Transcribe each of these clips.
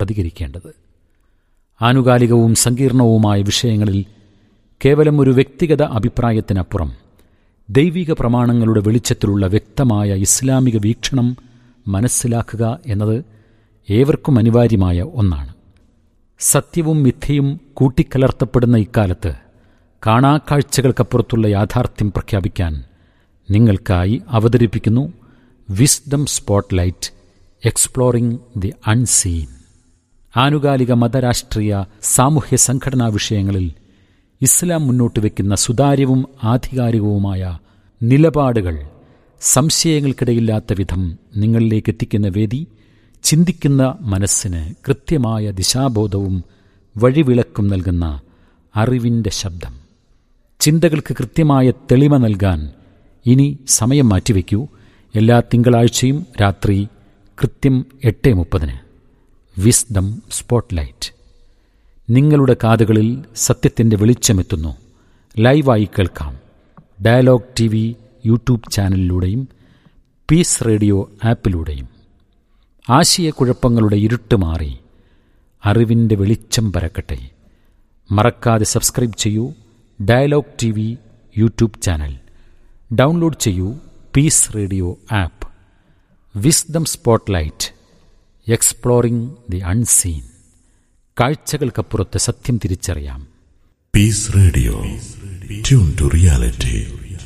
പ്രതികരിക്കേണ്ടത് ആനുകാലികവും സങ്കീർണവുമായ വിഷയങ്ങളിൽ കേവലം ഒരു വ്യക്തിഗത അഭിപ്രായത്തിനപ്പുറം ദൈവിക പ്രമാണങ്ങളുടെ വെളിച്ചത്തിലുള്ള വ്യക്തമായ ഇസ്ലാമിക വീക്ഷണം മനസ്സിലാക്കുക എന്നത് ഏവർക്കും അനിവാര്യമായ ഒന്നാണ് സത്യവും മിഥ്യയും കൂട്ടിക്കലർത്തപ്പെടുന്ന ഇക്കാലത്ത് കാണാക്കാഴ്ചകൾക്കപ്പുറത്തുള്ള യാഥാർത്ഥ്യം പ്രഖ്യാപിക്കാൻ നിങ്ങൾക്കായി അവതരിപ്പിക്കുന്നു wisdom spotlight exploring the unseen ആനുകാലിക മതരാഷ്ട്രീയ സാമൂഹ്യ സംഘടനാ വിഷയങ്ങളിൽ ഇസ്ലാം മുന്നോട്ട് വയ്ക്കുന്ന സുതാര്യവും ആധികാരികവുമായ നിലപാടുകൾ സംശയങ്ങൾക്കിടയില്ലാത്ത വിധം നിങ്ങളിലേക്ക് എത്തിക്കുന്ന വേദി ചിന്തിക്കുന്ന മനസ്സിന് കൃത്യമായ ദിശാബോധവും വഴിവിളക്കും നൽകുന്ന അറിവിൻ്റെ ശബ്ദം ചിന്തകൾക്ക് കൃത്യമായ തെളിമ നൽകാൻ ഇനി സമയം മാറ്റിവെക്കൂ എല്ലാ തിങ്കളാഴ്ചയും രാത്രി കൃത്യം എട്ട് മുപ്പതിന് വിസ്ഡം സ്പോട്ട്ലൈറ്റ് നിങ്ങളുടെ കാതുകളിൽ സത്യത്തിൻ്റെ വെളിച്ചമെത്തുന്നു ലൈവായി കേൾക്കാം ഡയലോഗ് ടി വി യൂട്യൂബ് ചാനലിലൂടെയും പീസ് റേഡിയോ ആപ്പിലൂടെയും ആശയക്കുഴപ്പങ്ങളുടെ ഇരുട്ട് മാറി അറിവിൻ്റെ വെളിച്ചം പരക്കട്ടെ മറക്കാതെ സബ്സ്ക്രൈബ് ചെയ്യൂ dialogue T V YouTube channel download ചെയ്യൂ peace radio app wisdom spotlight exploring the unseen കാഴ്ചകൾക്കപ്പുറത്ത് സത്യം തിരിച്ചറിയാം Peace Radio. Tune to reality.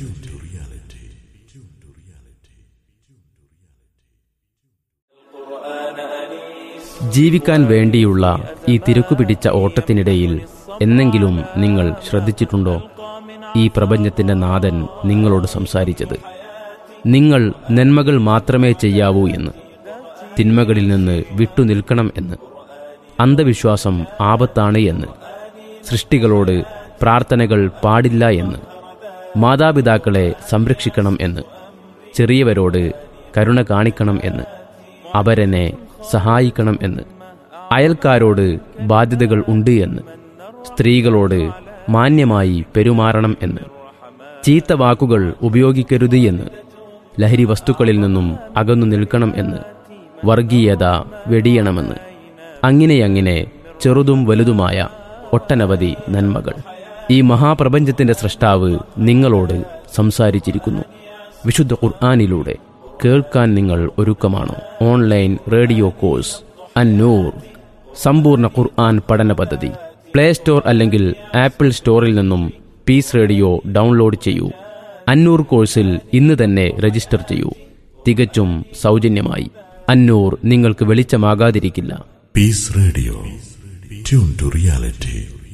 ജീവിക്കാൻ വേണ്ടിയുള്ള ഈ തിരക്കുപിടിച്ച ഓട്ടത്തിനിടയിൽ എന്നെങ്കിലും നിങ്ങൾ ശ്രദ്ധിച്ചിട്ടുണ്ടോ ഈ പ്രപഞ്ചത്തിന്റെ നാഥൻ നിങ്ങളോട് സംസാരിച്ചത് നിങ്ങൾ നന്മകൾ മാത്രമേ ചെയ്യാവൂ എന്ന് തിന്മകളിൽ നിന്ന് വിട്ടുനിൽക്കണം എന്ന് അന്ധവിശ്വാസം ആപത്താണ് എന്ന് സൃഷ്ടികളോട് പ്രാർത്ഥനകൾ പാടില്ല എന്ന് മാതാപിതാക്കളെ സംരക്ഷിക്കണം എന്ന് ചെറിയവരോട് കരുണ കാണിക്കണം എന്ന് അവരെന്നെ സഹായിക്കണം എന്ന് അയൽക്കാരോട് ബാധ്യതകൾ ഉണ്ട് എന്ന് സ്ത്രീകളോട് മാന്യമായി പെരുമാറണം എന്ന് ചീത്ത വാക്കുകൾ ഉപയോഗിക്കരുത് എന്ന് ലഹരി വസ്തുക്കളിൽ നിന്നും അകന്നു നിൽക്കണം എന്ന് വർഗീയത വെടിയണമെന്ന് അങ്ങനെയങ്ങനെ ചെറുതും വലുതുമായ ഒട്ടനവധി നന്മകൾ ഈ മഹാപ്രപഞ്ചത്തിന്റെ സൃഷ്ടാവ് നിങ്ങളോട് സംസാരിച്ചിരിക്കുന്നു വിശുദ്ധ ഖുർആാനിലൂടെ കേൾക്കാൻ നിങ്ങൾ ഒരുക്കമാണോ ഓൺലൈൻ റേഡിയോ കോഴ്സ് അന്നൂർ സമ്പൂർണ്ണ ഖുർആൻ പഠന പദ്ധതി പ്ലേ സ്റ്റോർ അല്ലെങ്കിൽ ആപ്പിൾ സ്റ്റോറിൽ നിന്നും പീസ് റേഡിയോ ഡൗൺലോഡ് ചെയ്യൂ അന്നൂർ കോഴ്സിൽ ഇന്ന് തന്നെ രജിസ്റ്റർ ചെയ്യൂ തികച്ചും സൗജന്യമായി അന്നൂർ നിങ്ങൾക്ക് വെളിച്ചമാകാതിരിക്കില്ല Peace Radio. Tune to reality.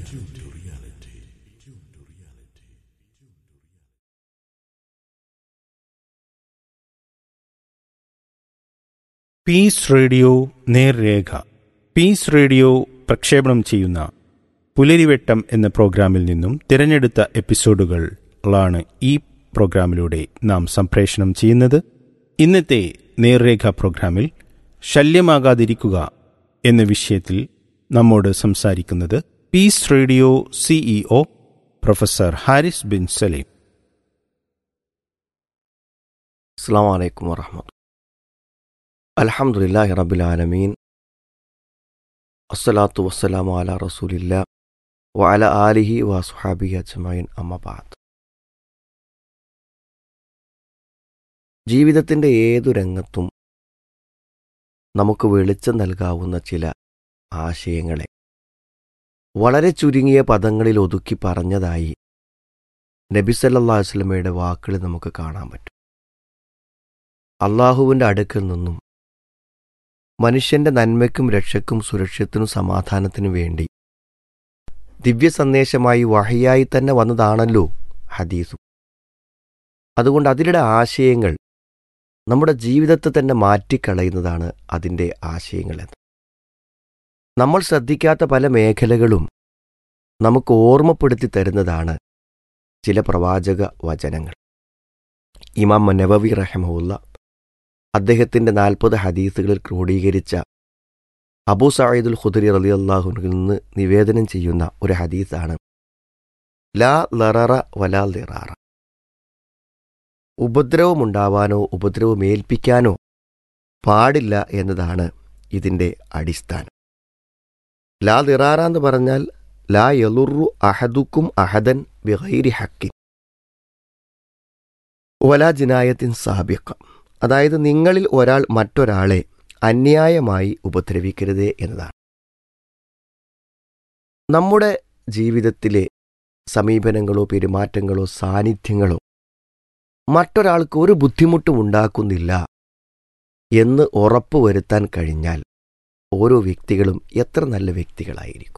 Peace radio നേർരേഖ പീസ് റേഡിയോ പ്രക്ഷേപണം ചെയ്യുന്ന പുലരിവെട്ടം എന്ന പ്രോഗ്രാമിൽ നിന്നും തിരഞ്ഞെടുത്ത എപ്പിസോഡുകളാണ് ഈ പ്രോഗ്രാമിലൂടെ നാം സംപ്രേഷണം ചെയ്യുന്നത് ഇന്നത്തെ നേർരേഖ പ്രോഗ്രാമിൽ ശല്യമാകാതിരിക്കുക എന്ന വിഷയത്തിൽ നമ്മോട് സംസാരിക്കുന്നത് peace radio CEO professor Haris bin Saleem അസ്സാം വലൈക്കും വർഹമത്ത് അലഹമുല്ലാഹി റബുലാലമീൻ അസ്സലാത്തു വസ്സലാമു അല റസൂലില്ല വഅല ആലിഹി വസുഹാബി അജ്മൈൻ അമ്മബാദ് ജീവിതത്തിൻ്റെ ഏതു രംഗത്തും നമുക്ക് വെളിച്ചം നൽകാവുന്ന ചില ആശയങ്ങളെ വളരെ ചുരുങ്ങിയ പദങ്ങളിൽ ഒതുക്കി പറഞ്ഞതായി നബിസല്ലാ വസ്ലമയുടെ വാക്കുകൾ നമുക്ക് കാണാൻ പറ്റും അള്ളാഹുവിൻ്റെ അടുക്കൽ നിന്നും മനുഷ്യന്റെ നന്മയ്ക്കും രക്ഷയ്ക്കും സുരക്ഷിതത്തിനും സമാധാനത്തിനും വേണ്ടി ദിവ്യ സന്ദേശമായി വഹയായി തന്നെ വന്നതാണല്ലോ ഹദീസും അതുകൊണ്ട് അതിലുള്ള ആശയങ്ങൾ നമ്മുടെ ജീവിതത്തെ തന്നെ മാറ്റിക്കളയുന്നതാണ് അതിൻ്റെ ആശയങ്ങളെന്ന് നമ്മൾ ശ്രദ്ധിക്കാത്ത പല മേഖലകളും നമുക്ക് ഓർമ്മപ്പെടുത്തി തരുന്നതാണ് ചില പ്രവാചക വചനങ്ങൾ ഇമാം നബവി റഹമുല്ല അദ്ദേഹത്തിൻ്റെ നാൽപ്പത് ഹദീസുകളിൽ ക്രോഡീകരിച്ച അബൂ സയ്യിദുൽ ഖുദരി റലി അള്ളാഹുനിൽ നിന്ന് നിവേദനം ചെയ്യുന്ന ഒരു ഹദീസാണ് ലാ ലററ വലാ ലിറാറ ഉപദ്രവമുണ്ടാവാനോ ഉപദ്രവമേൽപ്പിക്കാനോ പാടില്ല എന്നതാണ് ഇതിൻ്റെ അടിസ്ഥാനം ലാ ദിറാറ എന്ന് പറഞ്ഞാൽ ലാ യലുറു അഹദുക്കും അഹദൻ ബിഗൈരി ഹക്കിൻ വലാ ജിനായത്തിൻ സാബിക്ക അതായത് നിങ്ങളിൽ ഒരാൾ മറ്റൊരാളെ അന്യായമായി ഉപദ്രവിക്കരുതേ എന്നതാണ് നമ്മുടെ ജീവിതത്തിലെ സമീപനങ്ങളോ പെരുമാറ്റങ്ങളോ സാന്നിധ്യങ്ങളോ മറ്റൊരാൾക്ക് ഒരു ബുദ്ധിമുട്ടും ഉണ്ടാക്കുന്നില്ല എന്ന് ഉറപ്പുവരുത്താൻ കഴിഞ്ഞാൽ ഓരോ വ്യക്തികളും എത്ര നല്ല വ്യക്തികളായിരിക്കും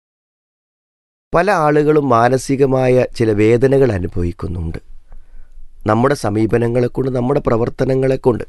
പല ആളുകളും മാനസികമായ ചില വേദനകൾ അനുഭവിക്കുന്നുണ്ട് നമ്മുടെ സമീപനങ്ങളെ കൊണ്ട് നമ്മുടെ പ്രവർത്തനങ്ങളെ കൊണ്ട്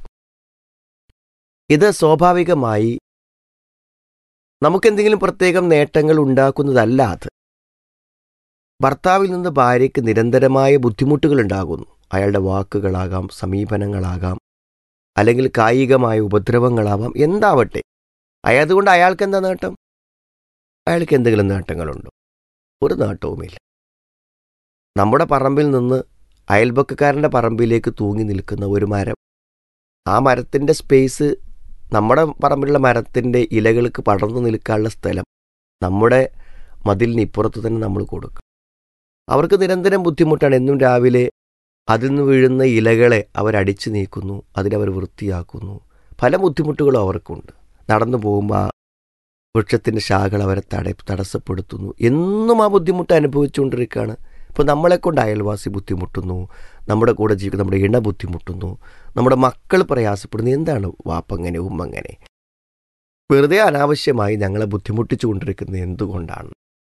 ഇത് സ്വാഭാവികമായി നമുക്കെന്തെങ്കിലും പ്രത്യേകം നേട്ടങ്ങൾ ഉണ്ടാക്കുന്നതല്ല അത് ഭർത്താവിൽ നിന്ന് ഭാര്യയ്ക്ക് നിരന്തരമായ ബുദ്ധിമുട്ടുകൾ ഉണ്ടാകുന്നു അയാളുടെ വാക്കുകളാകാം സമീപനങ്ങളാകാം അല്ലെങ്കിൽ കായികമായ ഉപദ്രവങ്ങളാവാം എന്താവട്ടെ അതുകൊണ്ട് അയാൾക്ക് എന്താ നേട്ടം അയാൾക്ക് എന്തെങ്കിലും നേട്ടങ്ങളുണ്ടോ ഒരു നേട്ടവുമില്ല നമ്മുടെ പറമ്പിൽ നിന്ന് അയൽപക്കക്കാരൻ്റെ പറമ്പിലേക്ക് തൂങ്ങി നിൽക്കുന്ന ഒരു മരം ആ മരത്തിൻ്റെ സ്പേസ് നമ്മുടെ പറമ്പിലുള്ള മരത്തിൻ്റെ ഇലകൾക്ക് പടർന്നു നിൽക്കാനുള്ള സ്ഥലം നമ്മുടെ മതിലിന് ഇപ്പുറത്ത് തന്നെ നമ്മൾ കൊടുക്കും അവർക്ക് നിരന്തരം ബുദ്ധിമുട്ടാണ് എന്നും രാവിലെ അതിൽ നിന്ന് വീഴുന്ന ഇലകളെ അവരടിച്ചു നീക്കുന്നു അതിനവർ വൃത്തിയാക്കുന്നു പല ബുദ്ധിമുട്ടുകളും അവർക്കുണ്ട് നടന്നു പോകുമ്പോൾ ആ വൃക്ഷത്തിൻ്റെ ശാഖകൾ അവരെ തട തടസ്സപ്പെടുത്തുന്നു എന്നും ആ ബുദ്ധിമുട്ട് അനുഭവിച്ചുകൊണ്ടിരിക്കുകയാണ് ഇപ്പോൾ നമ്മളെക്കൊണ്ട് അയൽവാസി ബുദ്ധിമുട്ടുന്നു നമ്മുടെ കൂടെ ജീവിക്കുന്ന നമ്മുടെ ഇണ ബുദ്ധിമുട്ടുന്നു നമ്മുടെ മക്കൾ പ്രയാസപ്പെടുന്നു എന്താണ് വാപ്പങ്ങനെ ഉമ്മങ്ങനെ വെറുതെ അനാവശ്യമായി ഞങ്ങളെ ബുദ്ധിമുട്ടിച്ചു കൊണ്ടിരിക്കുന്നത് എന്തുകൊണ്ടാണ്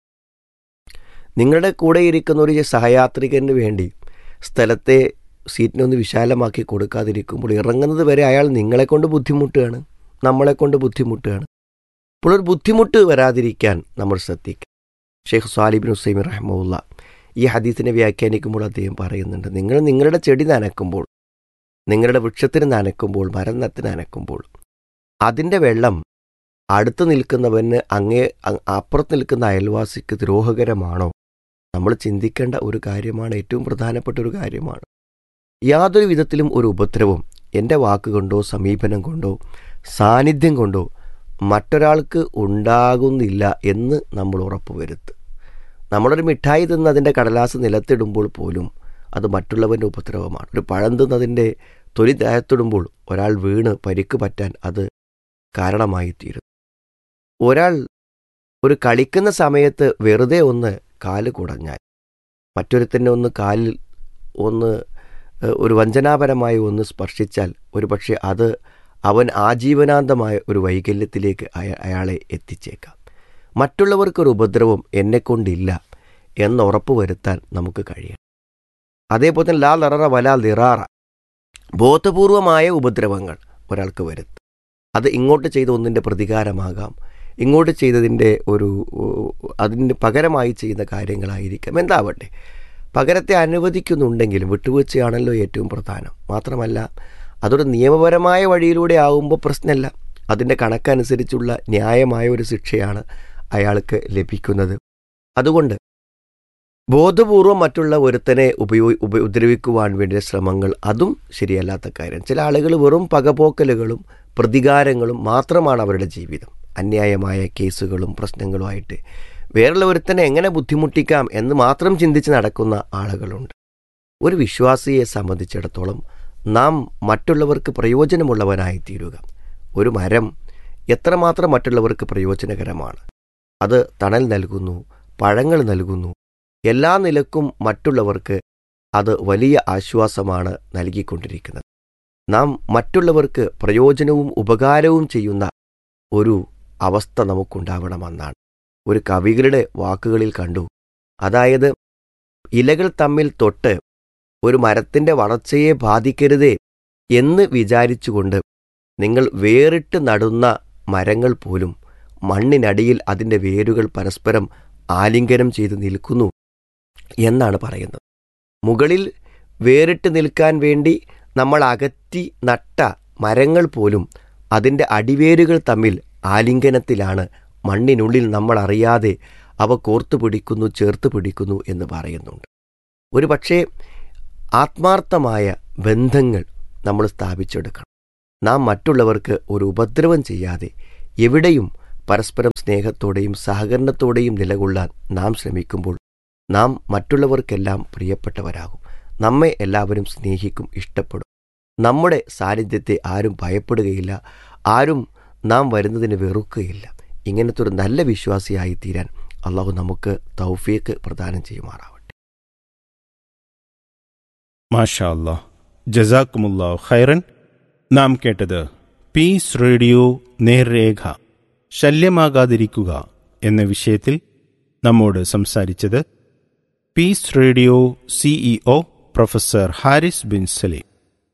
നിങ്ങളുടെ കൂടെ ഇരിക്കുന്ന ഒരു സഹയാത്രികന് വേണ്ടി സ്ഥലത്തെ സീറ്റിനൊന്ന് വിശാലമാക്കി കൊടുക്കാതിരിക്കുമ്പോൾ ഇറങ്ങുന്നത് വരെ അയാൾ നിങ്ങളെ കൊണ്ട് ബുദ്ധിമുട്ടുകയാണ് നമ്മളെ കൊണ്ട് ബുദ്ധിമുട്ടുകയാണ് അപ്പോൾ ഒരു ബുദ്ധിമുട്ട് വരാതിരിക്കാൻ നമ്മൾ ശ്രദ്ധിക്കുക ഷെയ്ഖ് സാലിബിൻ ഹുസൈമി റഹ്മുല്ല ഈ ഹദീസിനെ വ്യാഖ്യാനിക്കുമ്പോൾ അദ്ദേഹം പറയുന്നുണ്ട് നിങ്ങൾ നിങ്ങളുടെ ചെടി നനക്കുമ്പോൾ നിങ്ങളുടെ വൃക്ഷത്തിന് നനക്കുമ്പോൾ മരം നത്തിന് നനക്കുമ്പോൾ അതിൻ്റെ വെള്ളം അടുത്ത് നിൽക്കുന്നവന് അങ്ങേ അപ്പുറത്ത് നിൽക്കുന്ന അയൽവാസിക്ക് ദ്രോഹകരമാണോ നമ്മൾ ചിന്തിക്കേണ്ട ഒരു കാര്യമാണ് ഏറ്റവും പ്രധാനപ്പെട്ട ഒരു കാര്യമാണ് യാതൊരു വിധത്തിലും ഒരു ഉപദ്രവം എൻ്റെ വാക്കുകൊണ്ടോ സമീപനം കൊണ്ടോ സാന്നിധ്യം കൊണ്ടോ മറ്റൊരാൾക്ക് ഉണ്ടാകുന്നില്ല എന്ന് നമ്മൾ ഉറപ്പുവരുത്തുക നമ്മളൊരു മിഠായി തിന്ന് അതിൻ്റെ കടലാസ് നിലത്തിടുമ്പോൾ പോലും അത് മറ്റുള്ളവൻ്റെ ഉപദ്രവമാണ് ഒരു പഴം തിന്നതിൻ്റെ തൊലി ദേഹത്തിടുമ്പോൾ ഒരാൾ വീണ് പരിക്ക് പറ്റാൻ അത് കാരണമായി തീരും ഒരാൾ ഒരു കളിക്കുന്ന സമയത്ത് വെറുതെ ഒന്ന് കാല് കുടഞ്ഞാൽ മറ്റൊരുത്തന്നെ ഒന്ന് കാലിൽ ഒന്ന് ഒരു വഞ്ചനാപരമായി ഒന്ന് സ്പർശിച്ചാൽ ഒരു പക്ഷേ അത് അവൻ ആജീവനാന്തമായ ഒരു വൈകല്യത്തിലേക്ക് അയാളെ എത്തിച്ചേക്കാം മറ്റുള്ളവർക്കൊരു ഉപദ്രവം എന്നെക്കൊണ്ടില്ല എന്ന് ഉറപ്പുവരുത്താൻ നമുക്ക് കഴിയണം അതേപോലെ തന്നെ ലാ ലററ വലാ ലിറാറ ബോധപൂർവമായ ഉപദ്രവങ്ങൾ ഒരാൾക്ക് വരുത്തും അത് ഇങ്ങോട്ട് ചെയ്ത ഒന്നിൻ്റെ പ്രതികാരമാകാം ഇങ്ങോട്ട് ചെയ്തതിൻ്റെ ഒരു അതിന് പകരമായി ചെയ്യുന്ന കാര്യങ്ങളായിരിക്കാം എന്താവട്ടെ പകരത്തെ അനുവദിക്കുന്നുണ്ടെങ്കിലും വിട്ടുവീഴ്ചയാണല്ലോ ഏറ്റവും പ്രധാനം മാത്രമല്ല അതൊരു നിയമപരമായ വഴിയിലൂടെ ആകുമ്പോൾ പ്രശ്നമല്ല അതിൻ്റെ കണക്കനുസരിച്ചുള്ള ന്യായമായ ഒരു ശിക്ഷയാണ് അയാൾക്ക് ലഭിക്കുന്നത് അതുകൊണ്ട് ബോധപൂർവം മറ്റുള്ള ഒരുത്തനെ ഉപയോ ഉപദ്രവിക്കുവാൻ വേണ്ടിയ ശ്രമങ്ങൾ അതും ശരിയല്ലാത്ത കാര്യം ചില ആളുകൾ വെറും പകപോക്കലുകളും പ്രതികാരങ്ങളും മാത്രമാണ് അവരുടെ ജീവിതം അന്യായമായ കേസുകളും പ്രശ്നങ്ങളുമായിട്ട് വേറുള്ള ഒരുത്തനെ എങ്ങനെ ബുദ്ധിമുട്ടിക്കാം എന്ന് മാത്രം ചിന്തിച്ച് നടക്കുന്ന ആളുകളുണ്ട് ഒരു വിശ്വാസിയെ സംബന്ധിച്ചിടത്തോളം നാം മറ്റുള്ളവർക്ക് പ്രയോജനമുള്ളവനായി തീരുക ഒരു മരം എത്രമാത്രം മറ്റുള്ളവർക്ക് പ്രയോജനകരമാണ് അത് തണൽ നൽകുന്നു പഴങ്ങൾ നൽകുന്നു എല്ലാ നിലക്കും മറ്റുള്ളവർക്ക് അത് വലിയ ആശ്വാസമാണ് നൽകിക്കൊണ്ടിരിക്കുന്നത് നാം മറ്റുള്ളവർക്ക് പ്രയോജനവും ഉപകാരവും ചെയ്യുന്ന ഒരു അവസ്ഥ നമുക്കുണ്ടാവണമെന്നാണ് ഒരു കവികളുടെ വാക്കുകളിൽ കണ്ടു അതായത് ഇലകൾ തമ്മിൽ തൊട്ട് ഒരു മരത്തിൻ്റെ വളർച്ചയെ ബാധിക്കരുതേ എന്ന് വിചാരിച്ചുകൊണ്ട് നിങ്ങൾ വേറിട്ട് നടുന്ന മരങ്ങൾ പോലും മണ്ണിനടിയിൽ അതിൻ്റെ വേരുകൾ പരസ്പരം ആലിംഗനം ചെയ്ത് നിൽക്കുന്നു എന്നാണ് പറയുന്നത് മുകളിൽ വേറിട്ട് നിൽക്കാൻ വേണ്ടി നമ്മൾ അകറ്റി നട്ട മരങ്ങൾ പോലും അതിൻ്റെ അടിവേരുകൾ തമ്മിൽ ആലിംഗനത്തിലാണ് മണ്ണിനുള്ളിൽ നമ്മൾ അറിയാതെ അവ കോർത്തു പിടിക്കുന്നു ചേർത്ത് പിടിക്കുന്നു എന്ന് പറയുന്നുണ്ട് ഒരു പക്ഷേ ആത്മാർത്ഥമായ ബന്ധങ്ങൾ നമ്മൾ സ്ഥാപിച്ചെടുക്കണം നാം മറ്റുള്ളവർക്ക് ഒരു ഉപദ്രവം ചെയ്യാതെ എവിടെയും പരസ്പരം സ്നേഹത്തോടെയും സഹകരണത്തോടെയും നിലകൊള്ളാൻ നാം ശ്രമിക്കുമ്പോൾ നാം മറ്റുള്ളവർക്കെല്ലാം പ്രിയപ്പെട്ടവരാകും നമ്മെ എല്ലാവരും സ്നേഹിക്കും ഇഷ്ടപ്പെടും നമ്മുടെ സാന്നിധ്യത്തെ ആരും ഭയപ്പെടുകയില്ല ആരും നാം വരുന്നതിന് വെറുക്കുകയില്ല ഇങ്ങനത്തെ ഒരു നല്ല വിശ്വാസിയായി തീരാൻ അള്ളാഹു നമുക്ക് തൗഫീക്ക് പ്രദാനം ചെയ്യുമാറാവട്ടെ മാഷാ അല്ലാ ജസാക്കുമുല്ലാ ഖൈറൻ നാം കേട്ടത് പീസ് റേഡിയോ നേർരേഖ ശല്യമാകാതിരിക്കുക എന്ന വിഷയത്തിൽ നമ്മോട് സംസാരിച്ചത് peace radio CEO professor Haris bin Saleem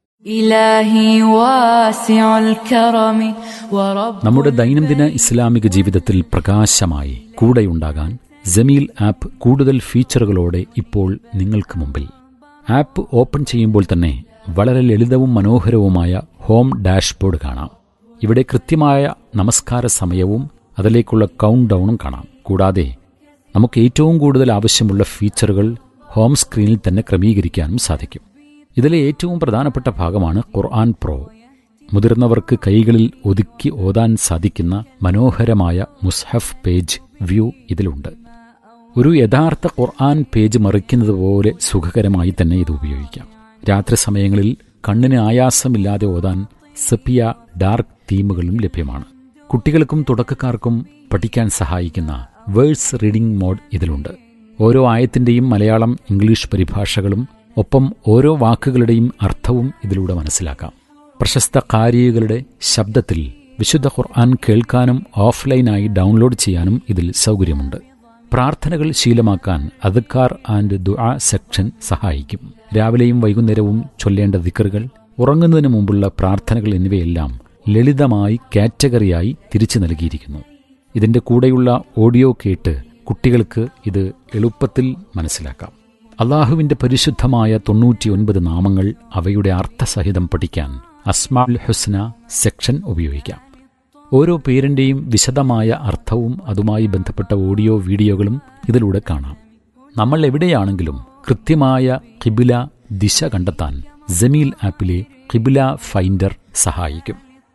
إلهي واسع الكرم ورب നമ്മുടെ ദൈനംദിന ഇസ്ലാമിക ജീവിതത്തിൽ പ്രകാശമായി കൂടെയുണ്ടാകാൻ ജമീൽ ആപ്പ് കൂടുതൽ ഫീച്ചറുകളോടെ ഇപ്പോൾ നിങ്ങൾക്ക് മുമ്പിൽ ആപ്പ് ഓപ്പൺ ചെയ്യുമ്പോൾ തന്നെ വളരെ ലളിതവും മനോഹരവുമായ ഹോം ഡാഷ്ബോർഡ് കാണാം ഇവിടെ കൃത്യമായ നമസ്കാര സമയവും അതിലേക്കുള്ള കൗണ്ട് ഡൗണും കാണാം കൂടാതെ നമുക്ക് ഏറ്റവും കൂടുതൽ ആവശ്യമുള്ള ഫീച്ചറുകൾ ഹോം സ്ക്രീനിൽ തന്നെ ക്രമീകരിക്കാനും സാധിക്കും ഇതിലെ ഏറ്റവും പ്രധാനപ്പെട്ട ഭാഗമാണ് ഖുർആൻ പ്രോ മുതിർന്നവർക്ക് കൈകളിൽ ഒതുക്കി ഓതാൻ സാധിക്കുന്ന മനോഹരമായ മുസ്ഹഫ് പേജ് വ്യൂ ഇതിലുണ്ട് ഒരു യഥാർത്ഥ ഖുർആൻ പേജ് മറിക്കുന്നത് പോലെ സുഖകരമായി തന്നെ ഇത് ഉപയോഗിക്കാം രാത്രി സമയങ്ങളിൽ കണ്ണിന് ആയാസമില്ലാതെ ഓതാൻ സെപ്പിയ ഡാർക്ക് തീമുകളും ലഭ്യമാണ് കുട്ടികൾക്കും തുടക്കക്കാർക്കും പഠിക്കാൻ സഹായിക്കുന്ന വേഴ്സ് റീഡിംഗ് മോഡ് ഇതിലുണ്ട് ഓരോ ആയത്തിന്റെയും മലയാളം ഇംഗ്ലീഷ് പരിഭാഷകളും ഒപ്പം ഓരോ വാക്കുകളുടെയും അർത്ഥവും ഇതിലൂടെ മനസ്സിലാക്കാം പ്രശസ്ത കാരികളുടെ ശബ്ദത്തിൽ വിശുദ്ധ ഖുർആൻ കേൾക്കാനും ഓഫ്ലൈനായി ഡൗൺലോഡ് ചെയ്യാനും ഇതിൽ സൗകര്യമുണ്ട് പ്രാർത്ഥനകൾ ശീലമാക്കാൻ അദ്ക്കാർ ആൻഡ് ദുആ സെക്ഷൻ സഹായിക്കും രാവിലെയും വൈകുന്നേരവും ചൊല്ലേണ്ട ദിക്കറുകൾ ഉറങ്ങുന്നതിന് മുമ്പുള്ള പ്രാർത്ഥനകൾ എന്നിവയെല്ലാം ലളിതമായി കാറ്റഗറിയായി തിരിച്ചു നൽകിയിരിക്കുന്നു ഇതിന്റെ കൂടെയുള്ള ഓഡിയോ കേട്ട് കുട്ടികൾക്ക് ഇത് എളുപ്പത്തിൽ മനസ്സിലാക്കാം അള്ളാഹുവിന്റെ പരിശുദ്ധമായ തൊണ്ണൂറ്റിയൊൻപത് നാമങ്ങൾ അവയുടെ അർത്ഥസഹിതം പഠിക്കാൻ അസ്മാൽ ഹുസ്ന സെക്ഷൻ ഉപയോഗിക്കാം ഓരോ പേരിന്റെയും വിശദമായ അർത്ഥവും അതുമായി ബന്ധപ്പെട്ട ഓഡിയോ വീഡിയോകളും ഇതിലൂടെ കാണാം നമ്മൾ എവിടെയാണെങ്കിലും കൃത്യമായ കിബില ദിശ കണ്ടെത്താൻ ജമീൽ ആപ്പിലെ കിബില ഫൈൻഡർ സഹായിക്കും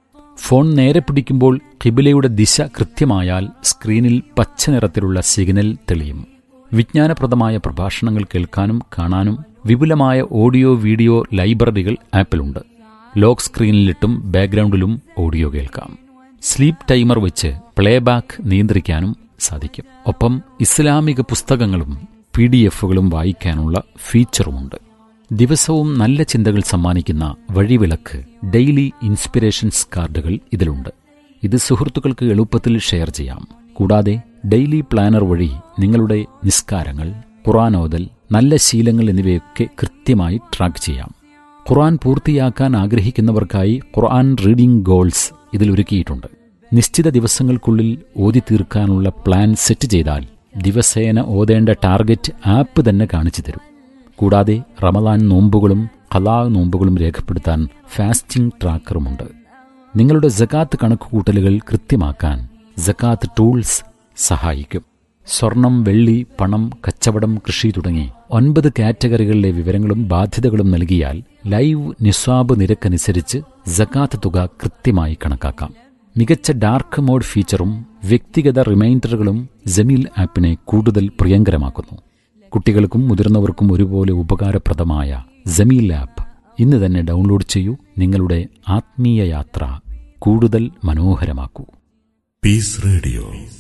ഫോൺ നേരെ പിടിക്കുമ്പോൾ കിബിലയുടെ ദിശ കൃത്യമായാൽ സ്ക്രീനിൽ പച്ച നിറത്തിലുള്ള സിഗ്നൽ തെളിയും വിജ്ഞാനപ്രദമായ പ്രഭാഷണങ്ങൾ കേൾക്കാനും കാണാനും വിപുലമായ ഓഡിയോ വീഡിയോ ലൈബ്രറികൾ ആപ്പിലുണ്ട് ലോക്ക് സ്ക്രീനിലിട്ടും ബാക്ക്ഗ്രൗണ്ടിലും ഓഡിയോ കേൾക്കാം സ്ലീപ്പ് ടൈമർ വെച്ച് പ്ലേബാക്ക് നിയന്ത്രിക്കാനും സാധിക്കും ഒപ്പം ഇസ്ലാമിക പുസ്തകങ്ങളും പി ഡി എഫുകളും വായിക്കാനുള്ള ഫീച്ചറുമുണ്ട് ദിവസവും നല്ല ചിന്തകൾ സമ്മാനിക്കുന്ന വഴിവിളക്ക് ഡെയിലി ഇൻസ്പിറേഷൻസ് കാർഡുകൾ ഇതിലുണ്ട് ഇത് സുഹൃത്തുക്കൾക്ക് എളുപ്പത്തിൽ ഷെയർ ചെയ്യാം കൂടാതെ ഡെയിലി പ്ലാനർ വഴി നിങ്ങളുടെ നിസ്കാരങ്ങൾ ഖുറാനോദൽ നല്ല ശീലങ്ങൾ എന്നിവയൊക്കെ കൃത്യമായി ട്രാക്ക് ചെയ്യാം ഖുർആൻ പൂർത്തിയാക്കാൻ ആഗ്രഹിക്കുന്നവർക്കായി ഖുർആൻ റീഡിംഗ് ഗോൾസ് ഇതിൽ ഒരുക്കിയിട്ടുണ്ട് നിശ്ചിത ദിവസങ്ങൾക്കുള്ളിൽ ഓതി തീർക്കാനുള്ള പ്ലാൻ സെറ്റ് ചെയ്താൽ ദിവസേന ഓതേണ്ട ടാർഗറ്റ് ആപ്പ് തന്നെ കാണിച്ചു തരും കൂടാതെ റമദാൻ നോമ്പുകളും ഖലാ നോമ്പുകളും രേഖപ്പെടുത്താൻ ഫാസ്റ്റിംഗ് ട്രാക്കറുമുണ്ട് നിങ്ങളുടെ ജക്കാത്ത് കണക്കുകൂട്ടലുകൾ കൃത്യമാക്കാൻ ജക്കാത്ത് ടൂൾസ് സഹായിക്കും സ്വർണം വെള്ളി പണം കച്ചവടം കൃഷി തുടങ്ങി ഒൻപത് കാറ്റഗറികളിലെ വിവരങ്ങളും ബാധ്യതകളും നൽകിയാൽ ലൈവ് നിസ്വാബ് നിരക്കനുസരിച്ച് ജക്കാത്ത് തുക കൃത്യമായി കണക്കാക്കാം മികച്ച ഡാർക്ക് മോഡ് ഫീച്ചറും വ്യക്തിഗത റിമൈൻഡറുകളും ജമീൽ ആപ്പിനെ കൂടുതൽ പ്രിയങ്കരമാക്കുന്നു കുട്ടികൾക്കും മുതിർന്നവർക്കും ഒരുപോലെ ഉപകാരപ്രദമായ ജമീൽ ആപ്പ് ഇന്ന് തന്നെ ഡൗൺലോഡ് ചെയ്യൂ നിങ്ങളുടെ ആത്മീയ യാത്ര കൂടുതൽ മനോഹരമാക്കൂ Peace Radio.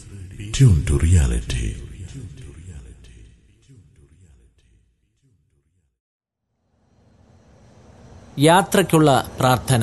Tune to reality. യാത്രയ്ക്കുള്ള പ്രാർത്ഥന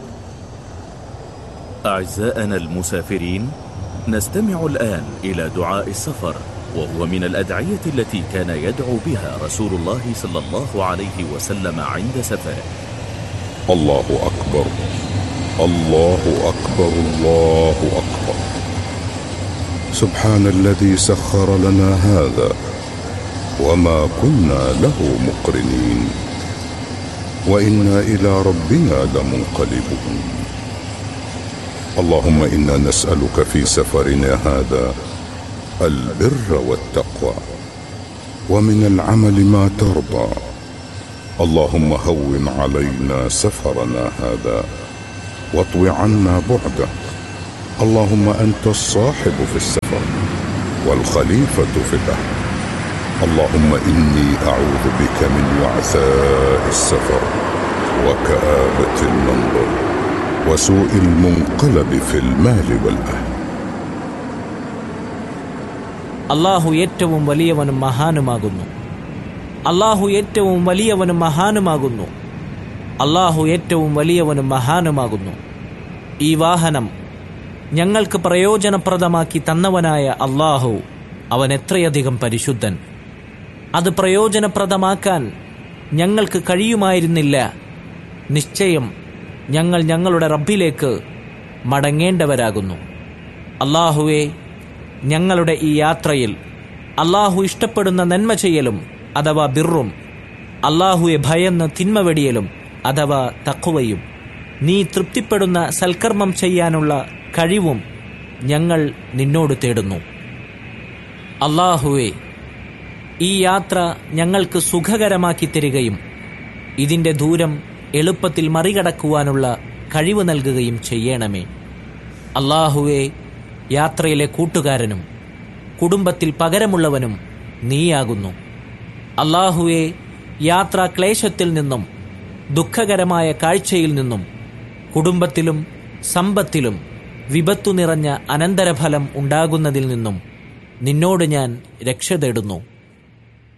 أعزائنا المسافرين نستمع الآن إلى دعاء السفر وهو من الأدعية التي كان يدعو بها رسول الله صلى الله عليه وسلم عند سفره الله أكبر الله أكبر الله أكبر سبحان الذي سخر لنا هذا وما كنا له مقرنين وإنا إلى ربنا لمنقلبون اللهم إنا نسألك في سفرنا هذا البر والتقوى ومن العمل ما ترضى اللهم هون علينا سفرنا هذا واطو عنا بعده اللهم أنت الصاحب في السفر والخليفة في الأهل اللهم إني أعوذ بك من وعثاء السفر وكآبة المنظر وسوء المنقلب في المال والأهل അള്ളാഹു ഏറ്റവും വലിയവനും മഹാനുമാകുന്നു അള്ളാഹു ഏറ്റവും വലിയവനും മഹാനുമാകുന്നു അള്ളാഹു ഏറ്റവും വലിയവനും മഹാനുമാകുന്നു ഈ വാഹനം ഞങ്ങൾക്ക് പ്രയോജനപ്രദമാക്കി തന്നവനായ അള്ളാഹു അവൻ എത്രയധികം പരിശുദ്ധൻ അത് പ്രയോജനപ്രദമാക്കാൻ ഞങ്ങൾക്ക് കഴിയുമായിരുന്നില്ല നിശ്ചയം ഞങ്ങൾ ഞങ്ങളുടെ റബ്ബിലേക്ക് മടങ്ങേണ്ടവരാകുന്നു അള്ളാഹുവെ ഞങ്ങളുടെ ഈ യാത്രയിൽ അള്ളാഹു ഇഷ്ടപ്പെടുന്ന നന്മ ചെയ്യലും അഥവാ ബിറും അള്ളാഹുവെ ഭയന്ന് തിന്മ വെടിയലും അഥവാ തക്കുവയും നീ തൃപ്തിപ്പെടുന്ന സൽക്കർമ്മം ചെയ്യാനുള്ള കഴിവും ഞങ്ങൾ നിന്നോട് തേടുന്നു അള്ളാഹുവെ ഈ യാത്ര ഞങ്ങൾക്ക് സുഖകരമാക്കി തരികയും ഇതിന്റെ ദൂരം എളുപ്പത്തിൽ മറികടക്കുവാനുള്ള കഴിവ് നൽകുകയും ചെയ്യണമേ അള്ളാഹുവെ യാത്രയിലെ കൂട്ടുകാരനും കുടുംബത്തിൽ പകരമുള്ളവനും നീയാകുന്നു അള്ളാഹുവെ യാത്രാ ക്ലേശത്തിൽ നിന്നും ദുഃഖകരമായ കാഴ്ചയിൽ നിന്നും കുടുംബത്തിലും സമ്പത്തിലും വിപത്തു നിറഞ്ഞ അനന്തരഫലം ഉണ്ടാകുന്നതിൽ നിന്നും നിന്നോട് ഞാൻ രക്ഷ തേടുന്നു